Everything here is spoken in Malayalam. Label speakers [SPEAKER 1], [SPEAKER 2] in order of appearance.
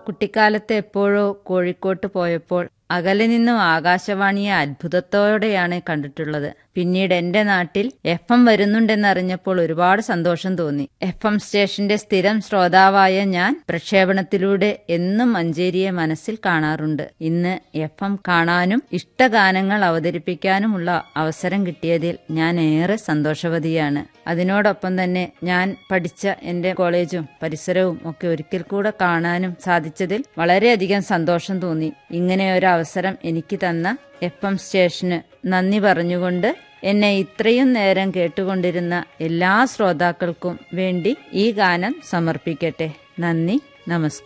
[SPEAKER 1] കുട്ടിക്കാലത്ത് എപ്പോഴോ കോഴിക്കോട്ട് പോയപ്പോൾ അകലെ നിന്നും ആകാശവാണിയെ അത്ഭുതത്തോടെയാണ് കണ്ടിട്ടുള്ളത് പിന്നീട് എന്റെ നാട്ടിൽ എഫ് എം വരുന്നുണ്ടെന്നറിഞ്ഞപ്പോൾ ഒരുപാട് സന്തോഷം തോന്നി എഫ് എം സ്റ്റേഷന്റെ സ്ഥിരം ശ്രോതാവായ ഞാൻ പ്രക്ഷേപണത്തിലൂടെ എന്നും മഞ്ചേരിയെ മനസ്സിൽ കാണാറുണ്ട് ഇന്ന് എഫ് എം കാണാനും ഇഷ്ടഗാനങ്ങൾ അവതരിപ്പിക്കാനുമുള്ള അവസരം കിട്ടിയതിൽ ഞാൻ ഏറെ സന്തോഷവതിയാണ് അതിനോടൊപ്പം തന്നെ ഞാൻ പഠിച്ച എന്റെ കോളേജും പരിസരവും ഒക്കെ ഒരിക്കൽ കൂടെ കാണാനും സാധിച്ചതിൽ വളരെയധികം സന്തോഷം തോന്നി ഇങ്ങനെ ഒരു അവസരം എനിക്ക് തന്ന എഫ് എം സ്റ്റേഷന് നന്ദി പറഞ്ഞുകൊണ്ട് എന്നെ ഇത്രയും നേരം കേട്ടുകൊണ്ടിരുന്ന എല്ലാ ശ്രോതാക്കൾക്കും വേണ്ടി ഈ ഗാനം സമർപ്പിക്കട്ടെ നന്ദി നമസ്കാരം